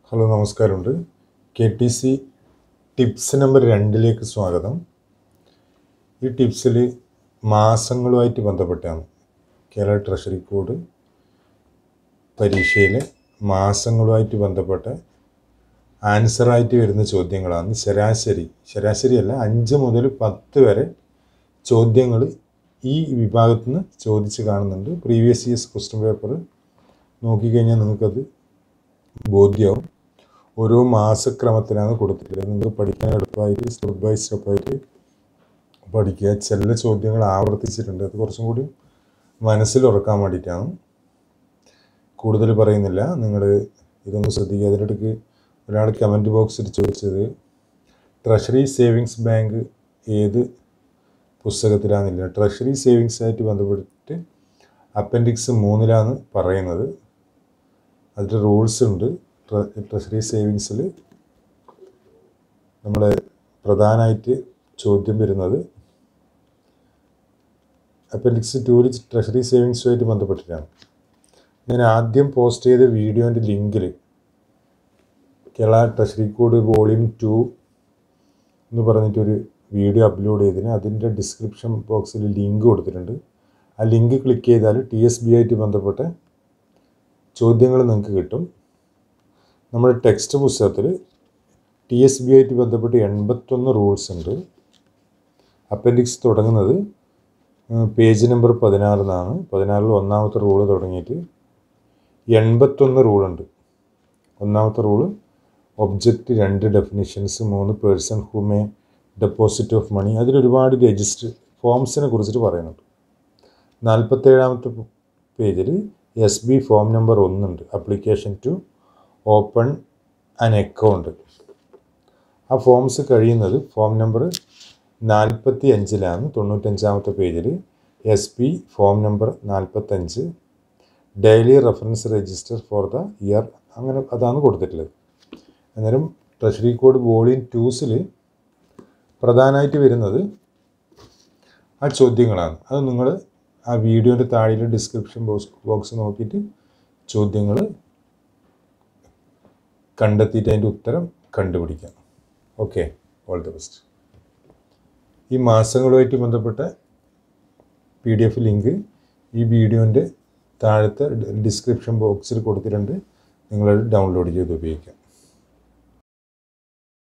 hello നമസ്കാരമുണ്ട് K T C tips number രണ്ടിലേക്ക് സ്വാഗതം ഈ ടിപ്സിൽ മാസങ്ങളുമായിട്ട് ബന്ധപ്പെട്ടാണ് കേരള ട്രഷറി കോഡ് പരീക്ഷയിലെ മാസങ്ങളുമായിട്ട് ബന്ധപ്പെട്ട ആൻസറായിട്ട് വരുന്ന ചോദ്യങ്ങളാണ് ശരാശരി ശരാശരിയല്ല അഞ്ച് മുതൽ പത്ത് വരെ ചോദ്യങ്ങൾ ഈ വിഭാഗത്തിൽ നിന്ന് ചോദിച്ച് കാണുന്നുണ്ട് പ്രീവിയസ് ഇയേഴ്സ് ക്വസ്റ്റ്യൻ പേപ്പർ നോക്കിക്കഴിഞ്ഞാൽ നിങ്ങൾക്കത് ബോധ്യമാവും ഓരോ മാസക്രമത്തിലാണ് കൊടുത്തിട്ടുള്ളത് നിങ്ങൾക്ക് പഠിക്കാൻ എളുപ്പമായിട്ട് സ്റ്റെപ്പ് ബൈ സ്റ്റെപ്പായിട്ട് പഠിക്കുക ചില ചോദ്യങ്ങൾ ആവർത്തിച്ചിട്ടുണ്ട് അത് കുറച്ചും കൂടി മനസ്സിൽ ഉറക്കാൻ വേണ്ടിയിട്ടാണ് കൂടുതൽ പറയുന്നില്ല നിങ്ങൾ ഇതൊന്ന് ശ്രദ്ധിക്കുക അതിനിടയ്ക്ക് ഒരാൾ കമൻറ്റ് ബോക്സിൽ ചോദിച്ചത് ട്രഷറി സേവിങ്സ് ബാങ്ക് ഏത് പുസ്തകത്തിലാണെന്നില്ല ട്രഷറി സേവിങ്സ് ആയിട്ട് ബന്ധപ്പെട്ടിട്ട് അപ്പൻഡിക്സ് മൂന്നിലാണ് പറയുന്നത് അതിൽ റൂൾസ് ഉണ്ട് ട്ര- ട്രഷറി സേവിങ്സിൽ നമ്മൾ പ്രധാനമായിട്ട് ചോദ്യം വരുന്നത് അപ്പൻഡിക്സ് ടൂവിൽ ട്രഷറി സേവിങ്സുമായിട്ട് ബന്ധപ്പെട്ടിട്ടാണ് ഞാൻ ആദ്യം പോസ്റ്റ് ചെയ്ത വീഡിയോൻ്റെ ലിങ്കിൽ Kerala treasury code volume two എന്ന് പറഞ്ഞിട്ടൊരു വീഡിയോ അപ്ലോഡ് ചെയ്തതിന് അതിൻ്റെ ഡിസ്ക്രിപ്ഷൻ ബോക്സിൽ ലിങ്ക് കൊടുത്തിട്ടുണ്ട് ആ ലിങ്ക് ക്ലിക്ക് ചെയ്താൽ ടി എസ് ബി ആയിട്ട് ബന്ധപ്പെട്ട ചോദ്യങ്ങൾ നിങ്ങൾക്ക് കിട്ടും നമ്മുടെ ടെക്സ്റ്റ് പുസ്തകത്തിൽ ടി എസ് ബി ആയിട്ട് ബന്ധപ്പെട്ട് എൺപത്തൊന്ന് റൂൾസ് ഉണ്ട് അപ്പൻഡിക്സ് തുടങ്ങുന്നത് പേജ് നമ്പർ പതിനാറിൽ നിന്നാണ് പതിനാറിൽ ഒന്നാമത്തെ റൂള് തുടങ്ങിയിട്ട് എൺപത്തൊന്ന് റൂളുണ്ട് ഒന്നാമത്തെ റൂള് ഒബ്ജക്റ്റ് രണ്ട് ഡെഫിനിഷൻസ് മൂന്ന് person who may deposit of money അതിലൊരുപാട് രജിസ്റ്റർ ഫോംസിനെ കുറിച്ചിട്ട് പറയുന്നുണ്ട് നാൽപ്പത്തേഴാമത്തെ പേജിൽ എസ് ബി ഫോം നമ്പർ ഒന്നുണ്ട് application to open an account ആ ഫോംസ് കഴിയുന്നത് ഫോം നമ്പർ നാൽപ്പത്തി അഞ്ചിലാണ് തൊണ്ണൂറ്റഞ്ചാമത്തെ പേജിൽ എസ് പി ഫോം നമ്പർ നാൽപ്പത്തഞ്ച് daily reference register for the year അങ്ങനെ അതാണ് കൊടുത്തിട്ടുള്ളത് അന്നേരം ട്രഷറി കോഡ് വോളിയം ടൂസിൽ പ്രധാനമായിട്ട് വരുന്നത് ആ ചോദ്യങ്ങളാണ് അത് നിങ്ങൾ ആ വീഡിയോൻ്റെ താഴെ ഡിസ്ക്രിപ്ഷൻ ബോക്സ് ബോക്സ് നോക്കിയിട്ട് ചോദ്യങ്ങൾ കണ്ടെത്തിയിട്ട് അതിൻ്റെ ഉത്തരം കണ്ടുപിടിക്കാം ഓക്കെ ഓൾ ദി ബെസ്റ്റ് ഈ മാസങ്ങളുമായിട്ട് ബന്ധപ്പെട്ട പി ഡി എഫ് ലിങ്ക് ഈ വീഡിയോൻ്റെ താഴത്തെ ഡിസ്ക്രിപ്ഷൻ ബോക്സിൽ കൊടുത്തിട്ടുണ്ട് നിങ്ങളത് ഡൗൺലോഡ് ചെയ്ത് ഉപയോഗിക്കാം